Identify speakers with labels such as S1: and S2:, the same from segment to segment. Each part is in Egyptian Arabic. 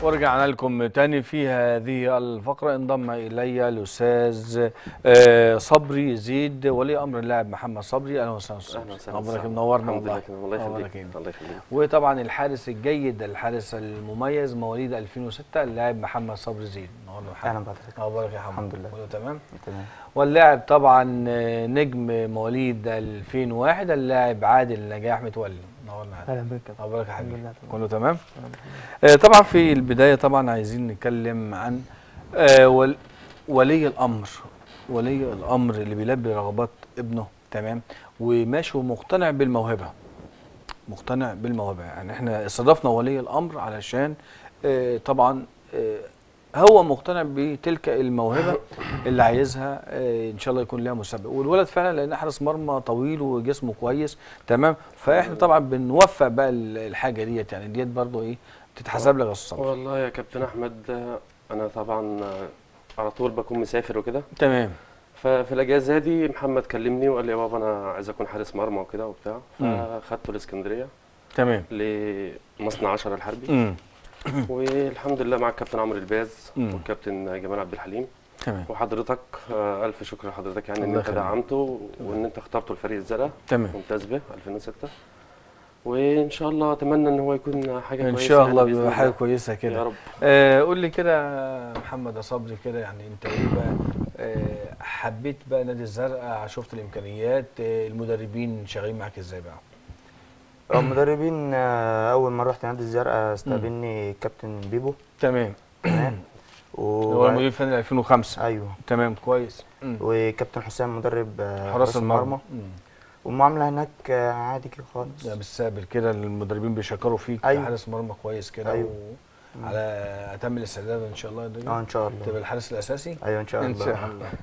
S1: ورجعنا لكم تاني في هذه الفقرة انضم إلي الأستاذ آه، صبري زيد ولي أمر اللاعب محمد صبري أهلا وسهلا أستاذ
S2: اهلا
S1: صبري.
S2: وسهلا
S1: أخبارك
S2: سعد.
S1: منورنا
S2: الحمد لله
S1: والله
S2: كده. الله
S1: أخبارك
S2: يخليك
S1: إيه؟
S2: الله يخليك
S1: وطبعا الحارس الجيد الحارس المميز مواليد 2006 اللاعب محمد صبري زيد منورنا يا
S3: اهلا
S1: محمد
S3: بحضرتك
S1: أخبارك يا محمد
S3: الحمد لله.
S1: كله تمام
S3: تمام
S1: واللاعب طبعا آه، نجم مواليد 2001 اللاعب عادل نجاح متولي منورنا عادل.
S3: اهلا بك كده
S1: أخبارك يا
S3: الحمد
S1: حبيبي
S3: لله تمام
S1: كله تمام
S3: تمام.
S1: آه، طبعا في البداية طبعا عايزين نتكلم عن آه، ول- ولي الأمر ولي الأمر اللي بيلبي رغبات ابنه تمام وماشي ومقتنع بالموهبة مقتنع بالموهبة يعني احنا استضفنا ولي الأمر علشان آه، طبعا آه، هو مقتنع بتلك الموهبة اللي عايزها آه، ان شاء الله يكون لها مسابقة والولد فعلا لان حارس مرمى طويل وجسمه كويس تمام فاحنا طبعا بنوفق بقى ال- الحاجة ديت يعني ديت برضو ايه تتحسب لك يا استاذ صبري.
S2: والله يا كابتن احمد آه، انا طبعا آه، على طول بكون مسافر وكده
S1: تمام
S2: ففي الاجازه دي محمد كلمني وقال لي يا بابا انا عايز اكون حارس مرمى وكده وبتاع
S1: مم.
S2: فاخدته الاسكندريه
S1: تمام
S2: لمصنع 10 الحربي
S1: امم
S2: والحمد لله مع الكابتن عمرو الباز
S1: مم.
S2: والكابتن جمال عبد الحليم
S1: تمام
S2: وحضرتك آه، الف شكر لحضرتك يعني ان
S1: الله
S2: انت
S1: يخليك.
S2: دعمته وان انت اخترته الفريق الزرقاء
S1: تمام
S2: ممتاز به 2006 وان شاء الله اتمنى ان هو يكون حاجه
S1: ان
S2: كويسه
S1: شاء
S2: يعني
S1: الله
S2: بإذن
S1: بيبقى حاجه
S2: الله.
S1: كويسه
S2: يا
S1: كده
S2: رب
S1: آه قول لي كده يا محمد يا صبري كده يعني انت ايه بقى آه حبيت بقى نادي الزرقاء شفت الامكانيات آه المدربين شغالين معاك ازاي بقى
S3: المدربين آه، اول ما رحت نادي الزرقاء استقبلني كابتن بيبو
S1: تمام
S3: تمام
S1: هو المدير
S3: و...
S1: الفني 2005
S3: ايوه
S1: تمام كويس مم.
S3: وكابتن حسام مدرب آه،
S1: حراس المرمى مم.
S3: والمعامله هناك آه، عادي كده خالص
S1: لا بالسابر كده المدربين بيشكروا فيك
S3: أيوة.
S1: حارس مرمى كويس كده
S3: أيوة.
S1: و... على اتم الاستعداد ان شاء الله ده
S3: اه ان شاء
S1: تبقى
S3: الله
S1: الحارس الاساسي
S3: ايوه ان شاء
S1: ان
S3: الله
S1: شاء الله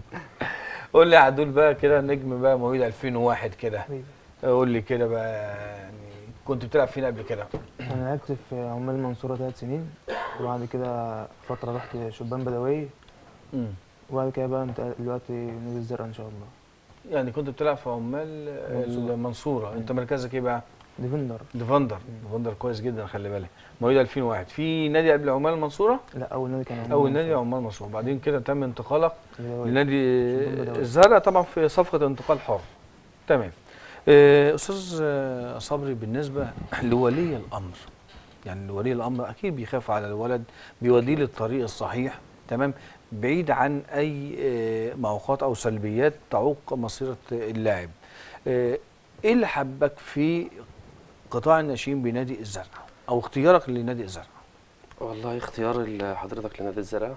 S1: قول لي يا عدول بقى كده نجم بقى مواليد 2001 كده قول لي كده بقى يعني كنت بتلعب فين قبل كده
S4: انا لعبت في عمال المنصوره ثلاث سنين وبعد كده فتره رحت شبان بدويه
S1: مم.
S4: وبعد كده بقى انت دلوقتي نادي الزرقاء ان شاء الله
S1: يعني كنت بتلعب في عمال
S4: المنصورة.
S1: المنصورة انت مركزك ايه بقى
S4: ديفندر
S1: ديفندر ديفندر كويس جدا خلي بالك مواليد 2001 في نادي قبل عمال المنصورة
S4: لا اول نادي كان عمال
S1: اول نادي
S4: المنصورة.
S1: عمال المنصورة بعدين كده تم انتقالك
S4: بدوية.
S1: لنادي
S4: شباب بدوية.
S1: الزرقاء طبعا في صفقة انتقال حر تمام آه، استاذ آه، صبري بالنسبة لولي الامر يعني ولي الامر اكيد بيخاف على الولد بيوديه للطريق الصحيح تمام بعيد عن اي آه، معوقات او سلبيات تعوق مسيره اللاعب آه، ايه اللي حبك في قطاع الناشئين بنادي الزرقاء او اختيارك لنادي الزرقاء
S2: والله اختيار ال- حضرتك لنادي الزرقاء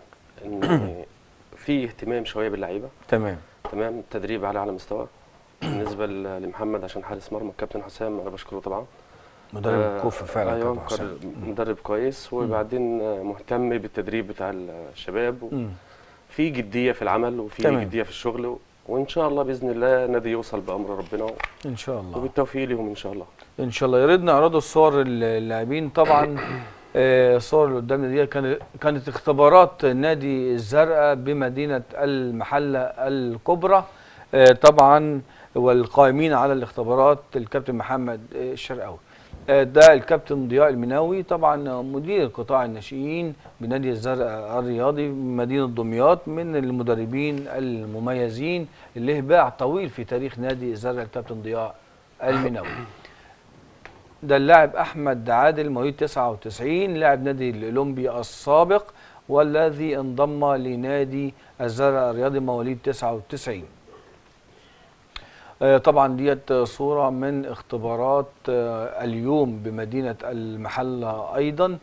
S2: ان في اهتمام شويه باللعيبه
S1: تمام
S2: تمام التدريب على اعلى مستوى بالنسبه ل- لمحمد عشان حارس مرمى الكابتن حسام انا بشكره طبعا
S1: مدرب
S2: آه،
S1: كوف فعلا
S2: ايوه
S1: كابتن حسام.
S2: مقرر- مدرب كويس وبعدين آه، مهتم بالتدريب بتاع الشباب
S1: مم.
S2: في جديه في العمل وفي
S1: تمام.
S2: جديه في الشغل و- وان شاء الله باذن الله نادي يوصل بامر ربنا و-
S1: ان شاء الله
S2: وبالتوفيق لهم ان شاء الله
S1: ان شاء الله يا ريت نعرضوا الصور اللاعبين طبعا آه، الصور اللي قدامنا دي كانت كانت اختبارات نادي الزرقاء بمدينه المحله الكبرى آه، طبعا والقائمين على الاختبارات الكابتن محمد آه، الشرقاوي آه، ده الكابتن ضياء المناوي طبعا مدير قطاع الناشئين بنادي الزرقاء الرياضي بمدينه دمياط من المدربين المميزين اللي له باع طويل في تاريخ نادي الزرقاء الكابتن ضياء المناوي ده اللاعب احمد عادل مواليد 99 لاعب نادي الاولمبي السابق والذي انضم لنادي الزرقاء الرياضي مواليد 99 آه، طبعا ديت صورة من اختبارات آه، اليوم بمدينة المحلة أيضا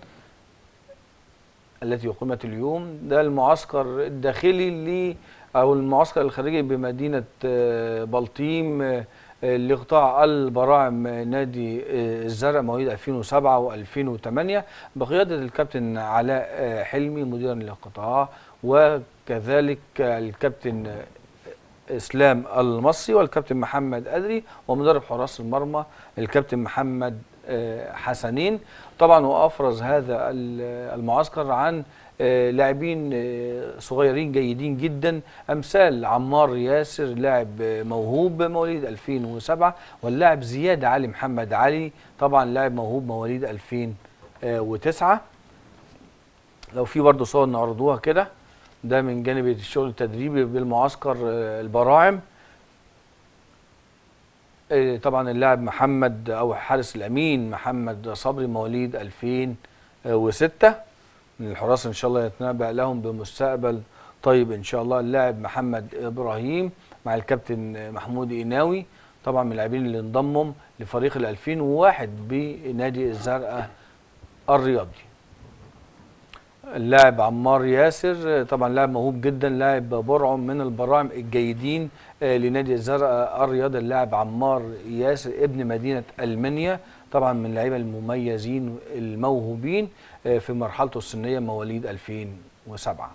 S1: التي أقيمت اليوم ده المعسكر الداخلي ل أو المعسكر الخارجي بمدينة آه، بلطيم آه، آه، لقطاع البراعم آه، نادي آه، الزرقاء مواليد 2007 و2008 بقيادة الكابتن علاء آه، حلمي مديرا للقطاع وكذلك آه، الكابتن آه، اسلام المصري والكابتن محمد ادري ومدرب حراس المرمى الكابتن محمد آه، حسنين طبعا وافرز هذا ال- المعسكر عن آه، لاعبين آه، صغيرين جيدين جدا امثال عمار ياسر لاعب آه، موهوب مواليد 2007 واللاعب زياد علي محمد علي طبعا لاعب موهوب مواليد 2009 لو في برضه صور نعرضوها كده ده من جانب الشغل التدريبي بالمعسكر آه، البراعم آه، طبعا اللاعب محمد او حارس الامين محمد صبري مواليد 2006 من الحراس ان شاء الله يتنبأ لهم بمستقبل طيب ان شاء الله اللاعب محمد ابراهيم مع الكابتن محمود قناوي طبعا من اللاعبين اللي انضموا لفريق ال 2001 بنادي الزرقاء الرياضي اللاعب عمار ياسر طبعا لاعب موهوب جدا لاعب برعم من البراعم الجيدين آه، لنادي الزرقاء الرياضي اللاعب عمار ياسر ابن مدينه المنيا طبعا من اللعيبه المميزين الموهوبين آه، في مرحلته السنيه مواليد 2007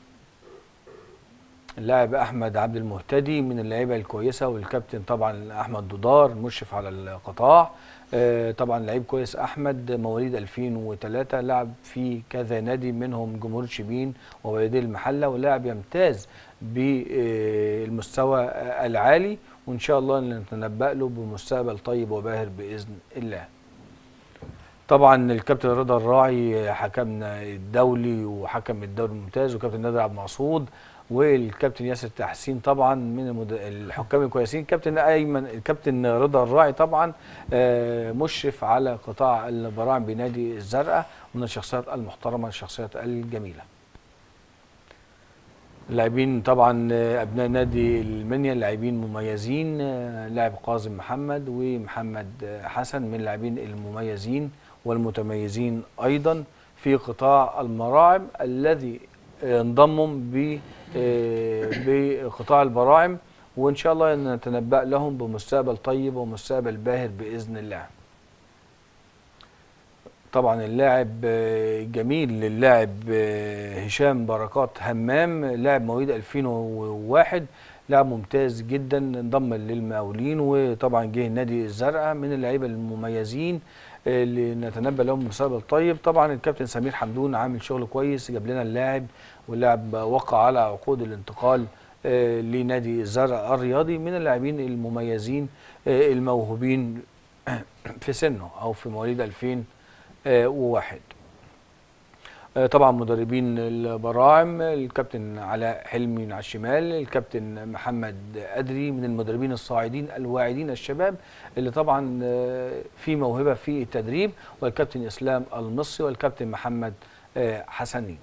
S1: اللاعب احمد عبد المهتدي من اللعيبه الكويسه والكابتن طبعا احمد دودار مشرف على القطاع آه، طبعا لعيب كويس احمد مواليد 2003 لعب في كذا نادي منهم جمهوريه شبين وبلديه المحله ولاعب يمتاز بالمستوى العالي وان شاء الله نتنبأ له بمستقبل طيب وباهر باذن الله طبعا الكابتن رضا الراعي حكمنا الدولي وحكم الدوري الممتاز وكابتن نادر عبد المقصود والكابتن ياسر تحسين طبعا من المد... الحكام الكويسين الكابتن ايمن الكابتن رضا الراعي طبعا آه، مشرف على قطاع البراعم بنادي الزرقاء ومن الشخصيات المحترمه الشخصيات الجميله اللاعبين طبعا آه، ابناء نادي المنيا لاعبين مميزين آه، لاعب قاسم محمد ومحمد آه، حسن من اللاعبين المميزين والمتميزين ايضا في قطاع المراعم الذي آه، انضموا ب آه، بقطاع البراعم وان شاء الله نتنبأ لهم بمستقبل طيب ومستقبل باهر باذن الله طبعا اللاعب آه، جميل للاعب آه، هشام بركات همام لاعب مواليد 2001 لاعب ممتاز جدا انضم للمقاولين وطبعا جه نادي الزرقاء من اللعيبه المميزين آه، اللي نتنبأ لهم بمستقبل طيب طبعا الكابتن سمير حمدون عامل شغل كويس جاب لنا اللاعب واللاعب وقع على عقود الانتقال آه، لنادي الزرقاء الرياضي من اللاعبين المميزين آه، الموهوبين في سنه او في مواليد 2001 آه، طبعا مدربين البراعم الكابتن علاء حلمي من على الشمال الكابتن محمد أدري من المدربين الصاعدين الواعدين الشباب اللي طبعا آه، في موهبة في التدريب والكابتن إسلام المصري والكابتن محمد آه، حسنين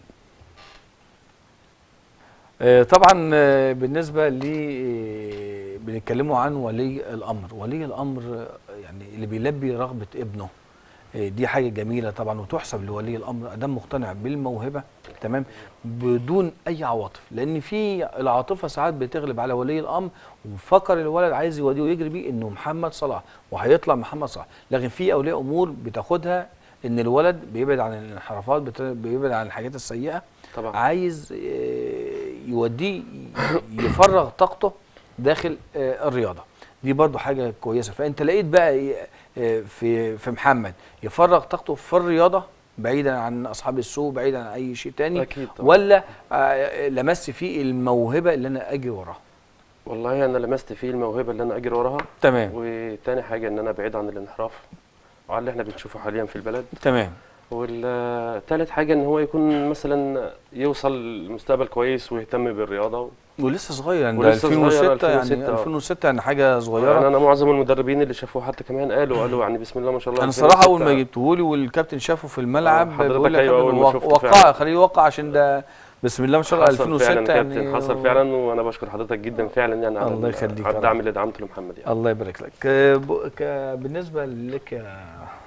S1: آه، طبعا آه، بالنسبة ل آه، بنتكلموا عن ولي الأمر ولي الأمر آه، يعني اللي بيلبي رغبة ابنه آه، دي حاجة جميلة طبعا وتحسب لولي الأمر أدام مقتنع بالموهبة تمام بدون أي عواطف لأن في العاطفة ساعات بتغلب على ولي الأمر وفكر الولد عايز يوديه ويجري بيه إنه محمد صلاح وهيطلع محمد صلاح لكن في أولياء أمور بتاخدها إن الولد بيبعد عن الانحرافات بت- بيبعد عن الحاجات السيئة
S2: طبعا
S1: عايز آه، يوديه يفرغ طاقته داخل آه، الرياضه دي برضو حاجه كويسه فانت لقيت بقى إيه، آه، في في محمد يفرغ طاقته في الرياضه بعيدا عن اصحاب السوق بعيدا عن اي شيء تاني
S2: اكيد طبعا
S1: ولا آه، لمست فيه الموهبه اللي انا اجري وراها
S2: والله انا لمست فيه الموهبه اللي انا اجري وراها
S1: تمام
S2: وتاني حاجه ان انا بعيد عن الانحراف وعلى اللي احنا بنشوفه حاليا في البلد
S1: تمام
S2: والتالت حاجه ان هو يكون مثلا يوصل لمستقبل كويس ويهتم بالرياضه
S1: ولسه صغير يعني ده
S2: ولسه صغير،
S1: 2006 يعني
S2: 2006
S1: 2006 يعني حاجه
S2: يعني
S1: صغيره
S2: انا معظم المدربين اللي شافوه حتى كمان قالوا قالوا يعني بسم الله ما شاء الله
S1: انا
S2: 2006
S1: الصراحه اول ما جبتهولي والكابتن شافه في الملعب
S2: حضرتك
S1: بيقول لك
S2: أيوة،
S1: يا
S2: أول
S1: كابتن
S2: ما
S1: وق-
S2: شفته
S1: وقع
S2: فعلا.
S1: خليه يوقع عشان ده بسم الله ما شاء الله
S2: حصل
S1: 2006
S2: فعلا كابتن
S1: يعني
S2: حصل فعلا وانا بشكر حضرتك جدا فعلا يعني على
S1: الله
S2: ال-
S1: يخليك يا
S2: على
S1: رب.
S2: الدعم اللي دعمته لمحمد يعني
S1: الله يبارك لك آه، ب- ك- بالنسبه لك يا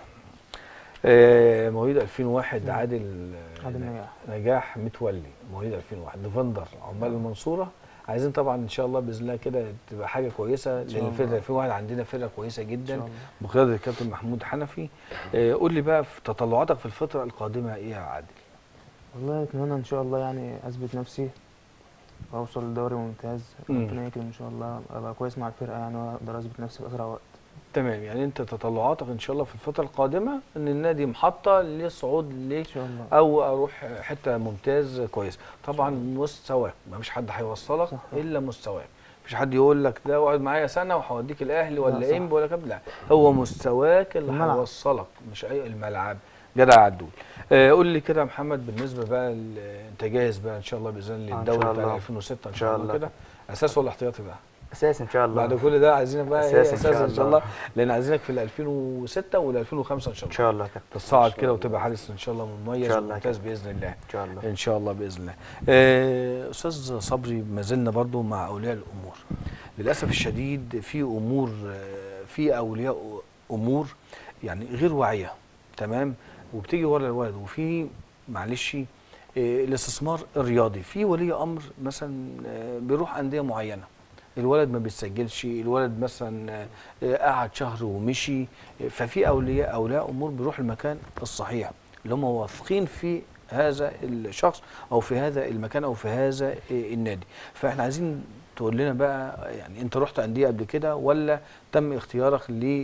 S1: آه، مواليد 2001 عادل
S4: عادل نجاح.
S1: نجاح متولي مواليد 2001 ديفندر عمال المنصوره عايزين طبعا ان شاء الله باذن الله كده تبقى حاجه كويسه
S4: شاء
S1: لان
S4: الله.
S1: فرقه 2001 عندنا فرقه كويسه
S4: ان
S1: جدا
S4: شاء الله
S1: بقياده الكابتن محمود حنفي آه، قول لي بقى في تطلعاتك في الفتره القادمه ايه يا عادل
S4: والله اتمنى ان شاء الله يعني اثبت نفسي واوصل لدوري ممتاز
S1: مم.
S4: ربنا يكرم ان شاء الله ابقى كويس مع الفرقه يعني واقدر اثبت نفسي في اسرع وقت
S1: تمام يعني انت تطلعاتك ان شاء الله في الفتره القادمه ان النادي محطه للصعود ل
S4: ان شاء الله
S1: او اروح حته ممتاز كويس طبعا مستواك ما فيش حد هيوصلك
S4: صح.
S1: الا مستواك مفيش حد يقول لك ده اقعد معايا سنه وهوديك الاهلي
S4: لا،
S1: ولا
S4: صح.
S1: انبي ولا كده لا هو مستواك اللي
S4: الملعب.
S1: هيوصلك مش اي الملعب جدع عدول آه، قول لي كده يا محمد بالنسبه بقى ل- انت جاهز بقى ان شاء الله باذن الله
S3: آه، إن
S1: للدوري
S3: شاء
S1: بتاع
S3: الله.
S1: 2006 ان
S3: إن
S1: شاء
S3: شاء
S1: الله
S3: الله.
S1: كده اساس ولا احتياطي بقى
S3: اساس ان شاء الله
S1: بعد كل ده عايزينك بقى ايه
S3: أساس إن
S1: اساس
S3: شاء
S1: ان شاء
S3: الله.
S1: الله لان عايزينك في ال 2006 وال 2005 ان شاء
S3: ان
S1: الله
S3: شاء الله يا كابتن
S1: تصاعد كده وتبقى حارس ان شاء الله مميز
S3: إن شاء الله
S1: وممتاز
S3: كده.
S1: باذن الله
S3: ان شاء الله
S1: ان شاء الله باذن الله آه، استاذ صبري ما زلنا برضو مع اولياء الامور للاسف الشديد في امور آه، في اولياء امور يعني غير واعيه تمام وبتيجي ورا الولد وفي معلش آه، الاستثمار الرياضي في ولي امر مثلا آه، بيروح انديه معينه الولد ما بيتسجلش الولد مثلا آه، آه، قعد شهر ومشي آه، ففي اولياء اولياء امور بيروح المكان الصحيح اللي هم واثقين في هذا الشخص او في هذا المكان او في هذا آه، النادي فاحنا عايزين تقول لنا بقى يعني انت رحت انديه قبل كده ولا تم اختيارك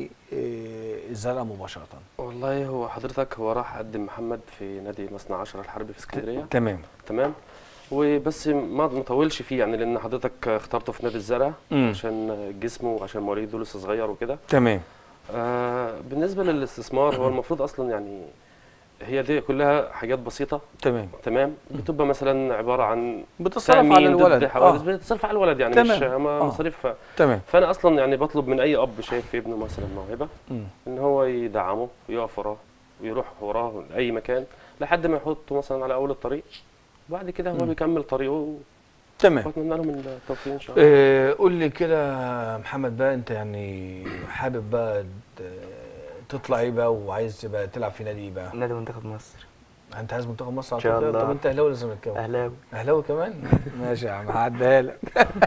S1: للزرقاء مباشره
S2: والله هو حضرتك هو راح قدم محمد في نادي مصنع 10 الحربي في اسكندريه
S1: تمام
S2: تمام وبس ما ما طولش فيه يعني لان حضرتك اخترته في نادي الزرع
S1: مم.
S2: عشان جسمه وعشان مواليده لسه صغير وكده
S1: تمام
S2: آه بالنسبه للاستثمار هو المفروض اصلا يعني هي دي كلها حاجات بسيطه
S1: تمام
S2: تمام بتبقى مثلا عباره عن
S1: بتصرف على
S2: تأمين ضد
S1: الولد
S2: حوادث
S1: آه.
S2: بتصرف على الولد يعني
S1: تمام.
S2: مش ما-
S1: آه.
S2: مصاريف
S1: تمام
S2: فانا اصلا يعني بطلب من اي اب شايف في ابنه مثلا موهبه
S1: مم.
S2: ان هو يدعمه ويقف وراه ويروح وراه لاي مكان لحد ما يحطه مثلا على اول الطريق وبعد كده هو
S1: مم.
S2: بيكمل طريقه
S1: تمام
S2: واتمنى لهم التوفيق ان شاء الله
S1: آه، قول لي كده يا محمد بقى انت يعني حابب بقى ت- تطلع ايه بقى وعايز تبقى تلعب في نادي ايه بقى؟
S3: نادي منتخب مصر
S1: انت عايز منتخب مصر على
S3: إن شاء
S1: طول كده؟
S3: الله.
S1: طب انت اهلاوي ولا زملكاوي؟
S3: اهلاوي
S1: اهلاوي كمان؟ ماشي يا عم هعديها لك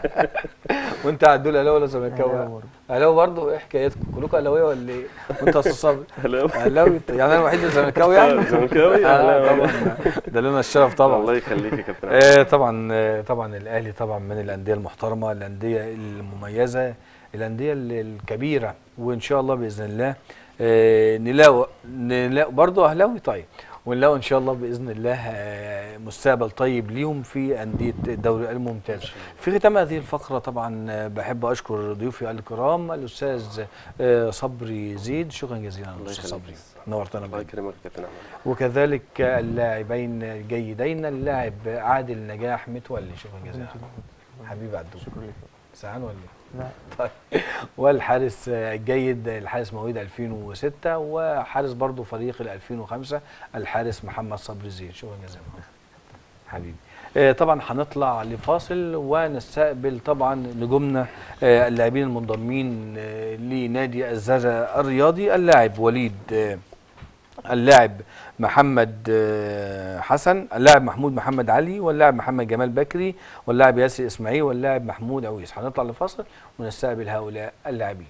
S1: وانت عدول اهلاوي ولا زملكاوي؟
S4: أهلاوي برضه.
S1: اهلاوي برضه ايه حكايتكم؟ كلكم اهلاويه ولا ايه؟ وانت يا استاذ صبري؟
S2: اهلاوي
S1: اهلاوي يعني انا الوحيد اللي زملكاوي يعني؟
S2: زملكاوي
S1: آه
S2: أهلاوي.
S1: طبعا ده لنا الشرف طبعا
S2: الله يخليك يا كابتن
S1: آه طبعا آه طبعا الاهلي طبعا من الانديه المحترمه الانديه المميزه الانديه ال- الكبيره وان شاء الله باذن الله آه نلاقوا نلاقوا برضه اهلاوي طيب ونلاقوا ان شاء الله باذن الله آه مستقبل طيب ليهم في انديه الدوري الممتاز في ختام هذه الفقره طبعا آه، بحب اشكر ضيوفي الكرام الاستاذ آه صبري زيد شكرا جزيلا
S2: الله
S1: الاستاذ
S2: يخليك.
S1: صبري نورتنا
S2: الله
S1: بجد.
S2: يكرمك يا كابتن احمد
S1: وكذلك اللاعبين الجيدين اللاعب عادل نجاح متولي شكرا جزيلا حبيبي عدو
S4: شكرا لك
S1: سعان ولا إيه؟
S4: لا
S1: طيب والحارس الجيد الحارس مواليد 2006 وحارس برضو فريق ال 2005 الحارس محمد صبري زين شكرا جزيلا حبيبي آه، طبعا هنطلع لفاصل ونستقبل طبعا نجومنا آه، اللاعبين المنضمين آه، لنادي الزرع الرياضي اللاعب وليد آه، اللاعب محمد آه، حسن اللاعب محمود محمد علي واللاعب محمد جمال بكري واللاعب ياسر اسماعيل واللاعب محمود عويس هنطلع لفاصل ونستقبل هؤلاء اللاعبين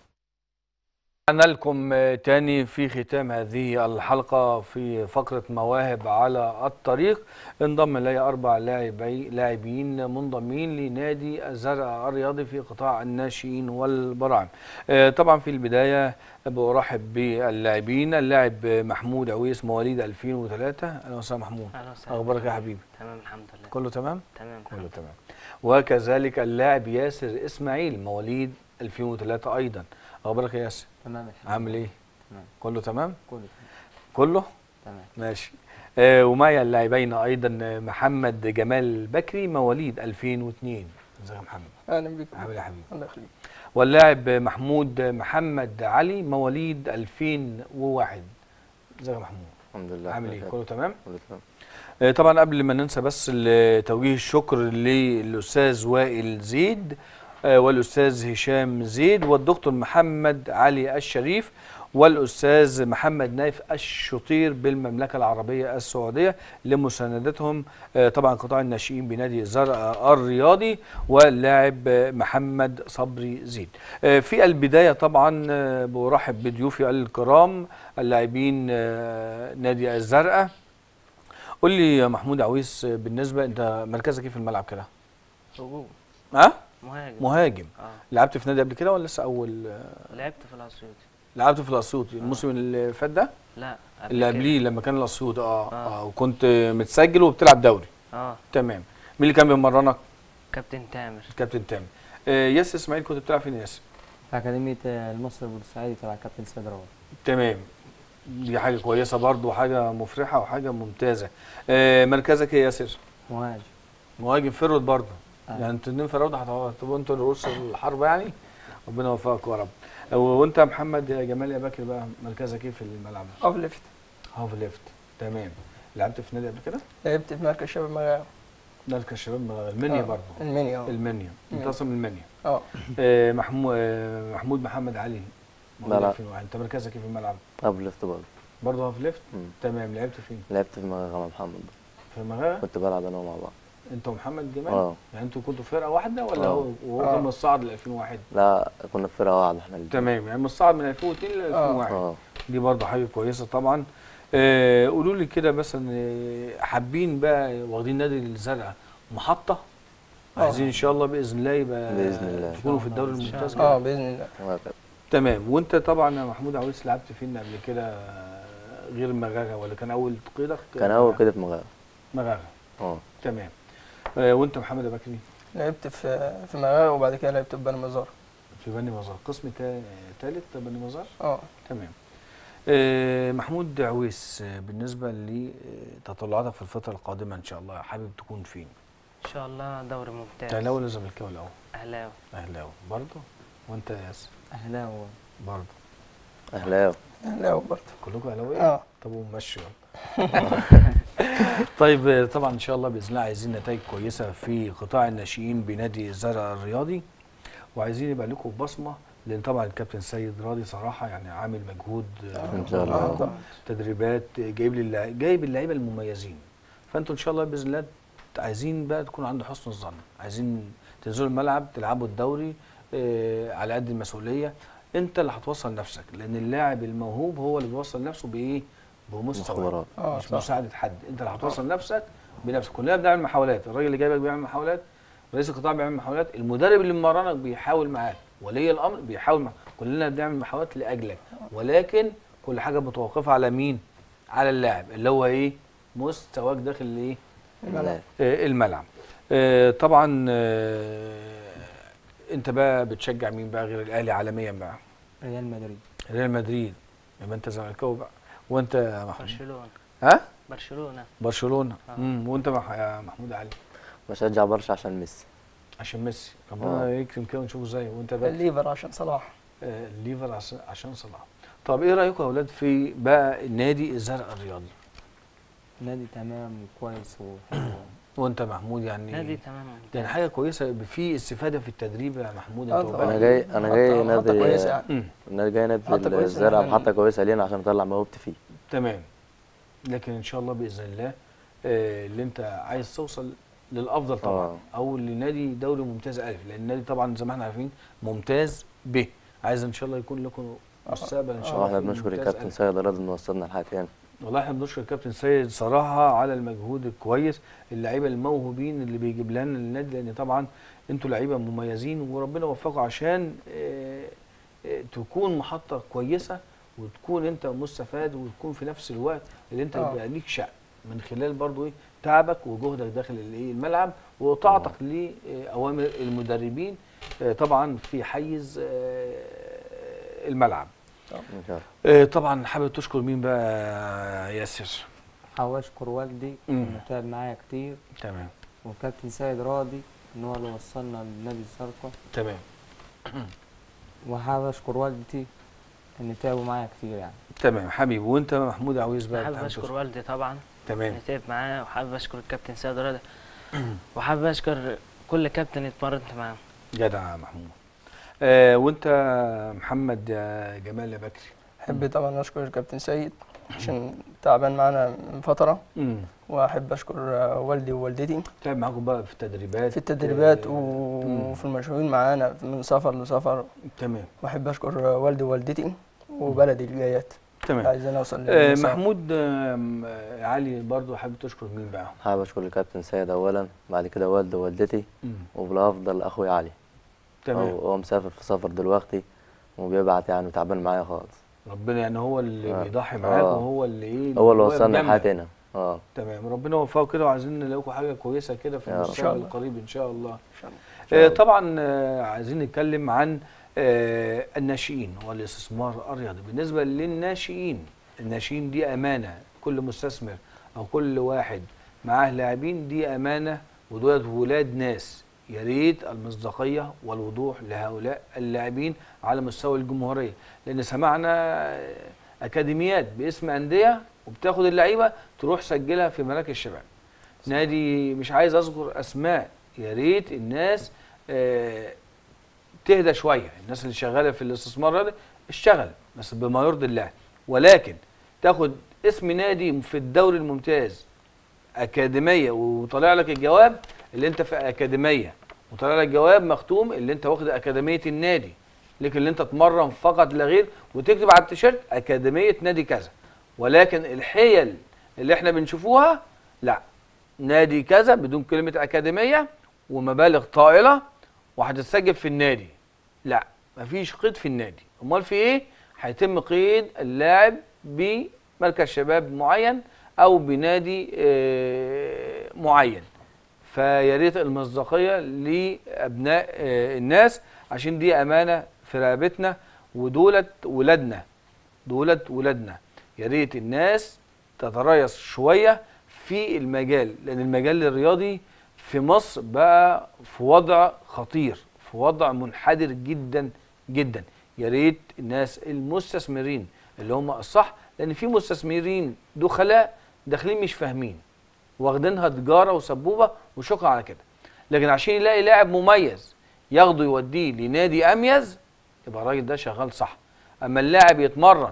S1: أنا لكم آه، تاني في ختام هذه الحلقة في فقرة مواهب على الطريق انضم إلي أربع لاعبي لاعبين منضمين لنادي الزرع الرياضي في قطاع الناشئين والبراعم آه، طبعا في البداية برحب باللاعبين اللاعب محمود عويس مواليد 2003 أهلا وسهلا محمود
S5: اهلا وسهلا
S1: أخبارك يا حبيبي
S5: تمام الحمد لله
S1: كله تمام؟
S5: تمام
S1: كله
S5: الحمد
S1: تمام وكذلك اللاعب ياسر اسماعيل مواليد 2003 ايضا اخبارك يا ياسر
S5: تمام الحمد
S1: عامل ايه
S5: تمام.
S1: كله تمام
S5: كله
S1: كله
S5: تمام
S1: ماشي آه ومعي اللاعبين ايضا آه، محمد جمال بكري مواليد 2002 ازيك يا محمد
S6: اهلا بك
S1: عامل ايه يا حبيبي
S6: الله يخليك
S1: واللاعب محمود محمد علي مواليد 2001 ازيك يا محمود
S6: الحمد لله
S1: عامل ايه كله تمام
S6: كله تمام
S1: آه، طبعا قبل ما ننسى بس ال- توجيه الشكر للاستاذ وائل زيد آه، والاستاذ هشام زيد والدكتور محمد علي الشريف والاستاذ محمد نايف الشطير بالمملكه العربيه السعوديه لمساندتهم آه، طبعا قطاع الناشئين بنادي الزرع الرياضي واللاعب آه، محمد صبري زيد آه، في البدايه طبعا آه، برحب بضيوفي الكرام اللاعبين آه، نادي الزرقاء قول لي يا محمود عويس بالنسبه انت مركزك ايه في الملعب كده؟
S5: هجوم
S1: ها؟
S5: مهاجم
S1: مهاجم
S5: اه
S1: لعبت في نادي قبل كده ولا لسه اول
S5: لعبت في الاسيوطي
S1: لعبت في الاسيوطي الموسم اللي فات ده
S5: لا
S1: اللي
S5: كده.
S1: قبليه لما كان الاسيوطي اه,
S5: آه.
S1: اه وكنت متسجل وبتلعب دوري
S5: اه
S1: تمام مين اللي كان بيمرنك؟
S5: كابتن تامر
S1: كابتن تامر آه ياسر اسماعيل كنت بتلعب فين يا ياسر؟
S7: أكاديمية المصري البورسعيدي تبع كابتن سيد روان
S1: تمام دي حاجه كويسه برضو وحاجه مفرحه وحاجه ممتازه آه مركزك ايه يا ياسر
S6: مهاجم
S1: مهاجم فرود برضه
S6: آه.
S1: يعني انتوا اتنين فرود هتبقوا انتوا رؤوس الحرب يعني ربنا يوفقك يا رب وانت يا محمد يا جمال يا بكر بقى مركزك ايه في الملعب
S7: اوف ليفت
S1: هاف ليفت تمام لعبت في نادي قبل كده
S7: لعبت في مركز شباب مغاوي
S1: مركز شباب مغ- المنيا
S7: آه،
S1: برضه
S7: المنيا آه.
S1: المنيا انت
S7: مم.
S1: اصلا من المنيا
S7: اه
S1: آه محمود آه محمود محمد علي مواليد
S6: ملعب.
S1: 2001. انت مركزك ايه في الملعب
S6: قبل الاختبار
S1: برضه هاف ليفت
S6: مم.
S1: تمام لعبت فين
S6: لعبت في مغرب مع محمد
S1: في المغاربه
S6: كنت بلعب انا ومع بعض
S1: انت ومحمد جمال
S6: اه
S1: يعني انتوا كنتوا فرقه واحده ولا
S6: آه.
S1: هو وهو
S7: آه.
S1: كان مصعد ل 2001
S6: لا كنا في فرقه واحده احنا الاتنين.
S1: تمام يعني مصعد من 2002 ل 2001
S6: اه
S1: دي برضه حاجه كويسه طبعا آه قولوا لي كده مثلا آه، حابين بقى واخدين نادي الزرقاء محطه
S7: آه.
S1: عايزين ان شاء الله باذن الله يبقى
S6: بإذن الله.
S1: تكونوا في الدوري
S5: إن شاء
S1: الممتاز
S5: الله.
S1: كده
S7: اه باذن الله
S6: وهكذا.
S1: تمام وانت طبعا يا محمود عويس لعبت فين قبل كده آه، غير مغاغه ولا كان اول قيدك
S6: كان اول كده في مغرب
S1: مغاغه
S6: اه
S1: تمام آه وانت محمد يا بكري
S7: لعبت في في مغاوي وبعد كده لعبت في بني مزار
S1: في بني مزار قسم ثالث بني مزار
S7: اه
S1: تمام آه، محمود عويس آه، بالنسبة لتطلعاتك في الفترة القادمة إن شاء الله حابب تكون فين؟
S5: ان شاء الله دوري ممتاز
S1: أهلاوي ولا زملكاوي الأول؟
S5: اهلاوي
S1: أهلاوي برضه؟ وأنت يا ياسر
S6: اهلاوي
S1: برضه
S6: اهلاوي
S7: لا برضه
S1: كلكم أهلاوية؟
S7: اه
S1: طب ومشوا طيب آه، طبعا إن شاء الله بإذن الله عايزين نتائج كويسة في قطاع الناشئين بنادي الزرع الرياضي وعايزين يبقى لكم بصمة لأن طبعا الكابتن سيد راضي صراحة يعني عامل مجهود آه،
S6: ان شاء
S7: آه،
S6: الله
S7: طبعا.
S1: تدريبات جايب لي اللع- جايب اللعيبه المميزين فانتوا ان شاء الله باذن الله عايزين بقى تكون عند حسن الظن عايزين تنزلوا الملعب تلعبوا الدوري آه على قد المسؤوليه انت اللي هتوصل نفسك لان اللاعب الموهوب هو اللي بيوصل نفسه بايه بمستوى
S6: مخابرات
S7: اه
S1: مش
S7: صح
S1: مساعده حد انت اللي هتوصل نفسك بنفسك كلنا بنعمل محاولات الراجل اللي جايبك بيعمل محاولات رئيس القطاع بيعمل محاولات المدرب اللي مرنك بيحاول معاك ولي الامر بيحاول معاك كلنا بنعمل محاولات لاجلك ولكن كل حاجه متوقفه على مين على اللاعب اللي هو ايه مستواك داخل الايه
S6: الملاعب
S1: آه، الملعب آه، طبعا آه، انت بقى بتشجع مين بقى غير الاهلي عالميا بقى
S6: ريال مدريد
S1: ريال مدريد يبقى انت زملكاوي بقى وانت يا محمود
S5: برشلونه
S1: ها
S5: برشلونه
S1: برشلونه
S5: آه.
S1: امم وانت مح- يا محمود علي
S6: بشجع برشا عشان ميسي
S1: عشان ميسي ربنا
S6: آه.
S1: يكرم كده ونشوفه ازاي وانت بقى
S7: الليفر عشان صلاح
S1: آه، الليفر عشان عشان صلاح طب ايه رايكم يا اولاد في بقى نادي الزرق الرياضي
S6: نادي تمام وكويس وحلو
S1: وانت محمود يعني
S5: نادي تمام ممتاز
S1: يعني حاجه كويسه في استفاده في التدريب يا محمود
S7: آه
S1: انت
S7: طبعاً.
S6: انا
S1: وبقى-
S6: جاي انا جاي
S7: محطة- محطة
S6: نادي
S7: كويسة يعني
S1: مم.
S6: انا جاي نادي
S7: محطة كويسة
S6: الزرع
S7: يعني.
S6: محطه كويسه لينا عشان اطلع موهبتي فيه
S1: تمام لكن ان شاء الله باذن الله آه، اللي انت عايز توصل للافضل طبعا
S6: آه.
S1: او لنادي دوري ممتاز الف لان النادي طبعا زي ما احنا عارفين ممتاز ب عايز ان شاء الله يكون لكم مستقبل ان شاء الله
S6: واحنا
S1: في
S6: بنشكر
S1: ممتاز
S6: الكابتن
S1: ألف.
S6: سيد راضي انه وصلنا لحد هنا
S1: والله احنا بنشكر الكابتن سيد صراحه على المجهود الكويس اللعيبه الموهوبين اللي بيجيب لنا النادي لان طبعا انتوا لعيبه مميزين وربنا يوفقكم عشان آه، آه، تكون محطه كويسه وتكون انت مستفاد وتكون في نفس الوقت اللي انت
S7: آه.
S1: يبقى ليك شأن من خلال برضو ايه تعبك وجهدك داخل الايه الملعب وطاعتك لاوامر المدربين آه، طبعا في حيز آه، الملعب
S6: ان شاء الله
S1: آه، طبعا حابب تشكر مين بقى ياسر
S8: حابب اشكر والدي
S1: مم.
S8: انه تعب معايا كتير
S1: تمام
S8: والكابتن سيد راضي ان هو اللي وصلنا لنادي الزرقاء
S1: تمام
S8: وحابب اشكر والدتي ان تعبوا معايا كتير يعني
S1: تمام حبيبي وانت محمود عويس بقى
S5: حابب
S1: بتحب
S5: اشكر
S1: تشكر.
S5: والدي طبعا
S1: تمام
S5: اللي تعب معاه وحابب اشكر الكابتن سيد رضا وحابب اشكر كل كابتن اتمرنت معاه
S1: جدع يا محمود آه وانت محمد يا جمال يا بكري
S7: احب طبعا اشكر الكابتن سيد عشان تعبان معانا من فتره
S1: امم
S7: واحب اشكر آه، والدي ووالدتي
S1: تعب معاكم بقى في التدريبات
S7: في التدريبات
S1: آه،
S7: و-
S1: مم.
S7: وفي المشاوير معانا من سفر لسفر
S1: تمام
S7: واحب اشكر آه، والدي ووالدتي وبلدي الجايات
S1: تمام
S7: عايزين اوصل
S1: آه
S7: للمستوى.
S1: محمود آم، آه علي برضو حابب تشكر مين بقى
S6: حابب اشكر الكابتن سيد اولا بعد كده والدي ووالدتي
S1: مم.
S6: وبالافضل اخوي علي
S1: تمام
S6: هو هو مسافر في سفر دلوقتي وبيبعت يعني تعبان معايا خالص
S1: ربنا يعني هو اللي
S6: آه.
S1: بيضحي معاك
S6: آه.
S1: وهو اللي ايه
S6: هو اللي
S1: واقف
S6: وصلنا
S1: جنبك.
S6: لحد هنا اه
S1: تمام ربنا يوفقه كده وعايزين نلاقوا حاجه كويسه كده في
S6: يا رب.
S7: إن شاء
S1: المستقبل
S7: الله.
S1: القريب ان شاء الله
S7: إن شاء الله.
S6: شاء
S1: آه
S6: الله.
S1: طبعا آه عايزين نتكلم عن آه الناشئين والاستثمار الرياضي بالنسبه للناشئين الناشئين دي امانه كل مستثمر او كل واحد معاه لاعبين دي امانه ودولت ولاد ناس يا ريت المصداقيه والوضوح لهؤلاء اللاعبين على مستوى الجمهوريه لان سمعنا اكاديميات باسم انديه وبتاخد اللعيبه تروح سجلها في مراكز الشباب نادي مش عايز اذكر اسماء يا ريت الناس آه، تهدى شويه الناس اللي شغاله في الاستثمار الرياضي اشتغل بس بما يرضي الله ولكن تاخد اسم نادي في الدوري الممتاز اكاديميه وطالع لك الجواب اللي انت في اكاديميه وطالع لك جواب مختوم اللي انت واخد اكاديميه النادي لكن اللي انت تمرن فقط لا غير وتكتب على التيشيرت اكاديميه نادي كذا ولكن الحيل اللي احنا بنشوفوها لا نادي كذا بدون كلمه اكاديميه ومبالغ طائله وهتتسجل في النادي لا مفيش قيد في النادي امال في ايه هيتم قيد اللاعب بمركز شباب معين او بنادي آه، معين فيا ريت المصداقيه لابناء آه، الناس عشان دي امانه في رقبتنا ودولت ولادنا دولت ولادنا يا ريت الناس تتريث شويه في المجال لان المجال الرياضي في مصر بقى في وضع خطير في وضع منحدر جدا جدا يا ريت الناس المستثمرين اللي هم الصح لان في مستثمرين دخلاء داخلين مش فاهمين واخدينها تجاره وسبوبه وشكرا على كده لكن عشان يلاقي لاعب مميز ياخده يوديه لنادي اميز يبقى الراجل ده شغال صح اما اللاعب يتمرن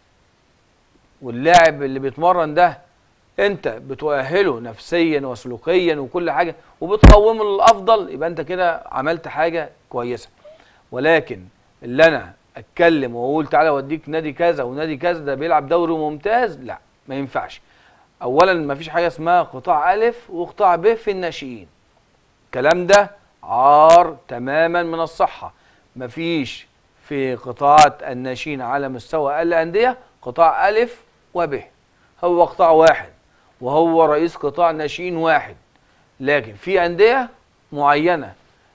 S1: واللاعب اللي بيتمرن ده انت بتؤهله نفسيا وسلوكيا وكل حاجه وبتقومه للافضل يبقى انت كده عملت حاجه كويسه ولكن اللي انا اتكلم واقول تعالى اوديك نادي كذا ونادي كذا ده بيلعب دوري ممتاز لا ما ينفعش اولا ما فيش حاجه اسمها قطاع الف وقطاع ب في الناشئين الكلام ده عار تماما من الصحه ما فيش في قطاعات الناشئين على مستوى الانديه قطاع الف وب هو قطاع واحد وهو رئيس قطاع ناشئين واحد لكن في انديه معينه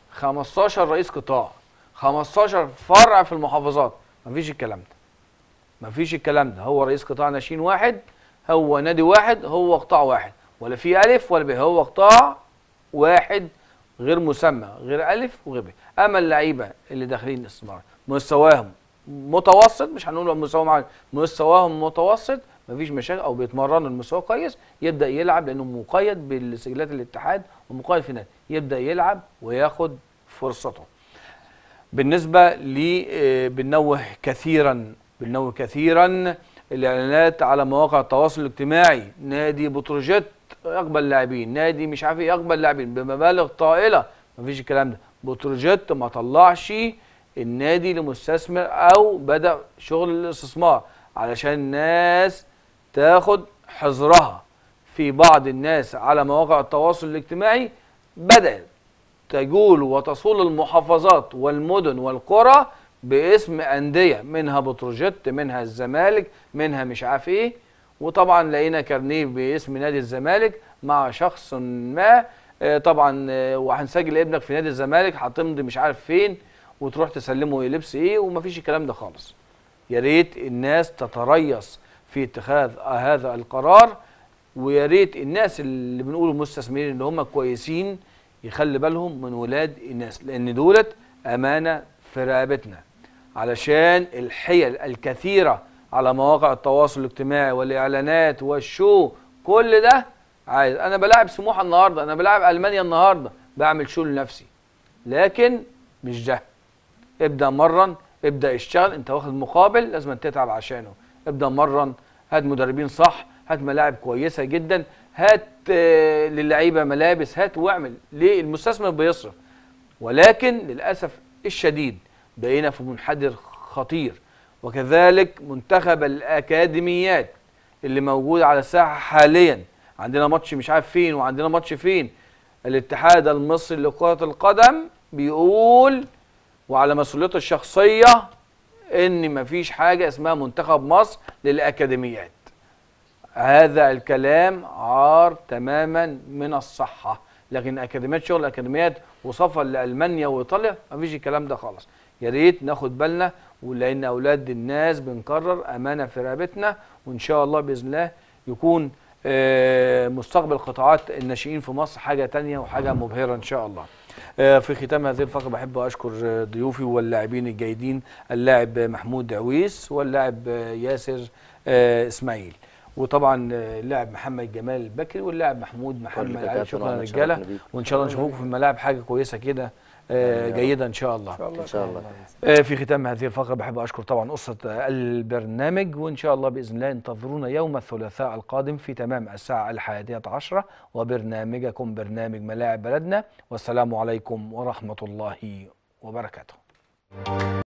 S1: 15 رئيس قطاع 15 فرع في المحافظات مفيش الكلام ده مفيش الكلام ده هو رئيس قطاع ناشئين واحد هو نادي واحد هو قطاع واحد ولا في الف ولا ب هو قطاع واحد غير مسمى غير الف وغير ب اما اللعيبه اللي داخلين استثمار مستواهم متوسط مش هنقول مستواهم عالي مستواهم متوسط مفيش مشاكل او بيتمرنوا المستوى كويس يبدا يلعب لانه مقيد بسجلات الاتحاد ومقيد في النادي يبدا يلعب وياخد فرصته بالنسبه ل آه، بنوه كثيرا بنوه كثيرا الاعلانات على مواقع التواصل الاجتماعي نادي بتروجيت يقبل لاعبين نادي مش عارف ايه يقبل لاعبين بمبالغ طائله مفيش الكلام ده بتروجيت ما طلعش النادي لمستثمر او بدا شغل الاستثمار علشان الناس تاخد حذرها في بعض الناس على مواقع التواصل الاجتماعي بدأت تجول وتصول المحافظات والمدن والقرى باسم أندية منها بتروجيت منها الزمالك منها مش عارف ايه وطبعا لقينا كارنيه باسم نادي الزمالك مع شخص ما آه، طبعا آه، وهنسجل ابنك في نادي الزمالك هتمضي مش عارف فين وتروح تسلمه لبس ايه ومفيش الكلام ده خالص يا ريت الناس تتريث في اتخاذ هذا القرار ويا ريت الناس اللي بنقول مستثمرين اللي هم كويسين يخلي بالهم من ولاد الناس لان دولت امانه في رقبتنا علشان الحيل الكثيره على مواقع التواصل الاجتماعي والاعلانات والشو كل ده عايز انا بلاعب سموحه النهارده انا بلاعب المانيا النهارده بعمل شو لنفسي لكن مش ده ابدا مرن ابدا اشتغل انت واخد مقابل لازم تتعب عشانه ابدا مرن هات مدربين صح هات ملاعب كويسه جدا هات آه، للعيبه ملابس هات واعمل ليه المستثمر بيصرف ولكن للاسف الشديد بقينا في منحدر خطير وكذلك منتخب الاكاديميات اللي موجود على الساحه حاليا عندنا ماتش مش عارف فين وعندنا ماتش فين الاتحاد المصري لكره القدم بيقول وعلى مسؤوليته الشخصيه ان مفيش حاجه اسمها منتخب مصر للاكاديميات هذا الكلام عار تماما من الصحه لكن اكاديميات شغل اكاديميات وسفر لالمانيا وايطاليا مفيش الكلام ده خالص يا ريت ناخد بالنا ولان اولاد الناس بنكرر امانه في رقبتنا وان شاء الله باذن الله يكون آه، مستقبل قطاعات الناشئين في مصر حاجه تانية وحاجه مبهره ان شاء الله آه، في ختام هذه الفقره بحب اشكر آه، ضيوفي واللاعبين الجيدين اللاعب محمود عويس واللاعب آه، ياسر آه، اسماعيل وطبعا آه، اللاعب محمد جمال البكري واللاعب محمود محمد علي
S6: كابتن
S1: شكرا
S6: وأنا
S1: رجاله
S6: اتشرفنا بيك.
S1: وان شاء الله نشوفكم في الملاعب حاجه كويسه كده آه،
S6: آمين يا رب.
S1: جيده ان شاء الله
S7: ان شاء الله
S6: ان شاء الله
S1: آه، في ختام هذه الفقرة بحب أشكر طبعا أسرة آه، البرنامج وإن شاء الله بإذن الله انتظرونا يوم الثلاثاء القادم في تمام الساعة الحادية عشرة وبرنامجكم برنامج ملاعب بلدنا والسلام عليكم ورحمة الله وبركاته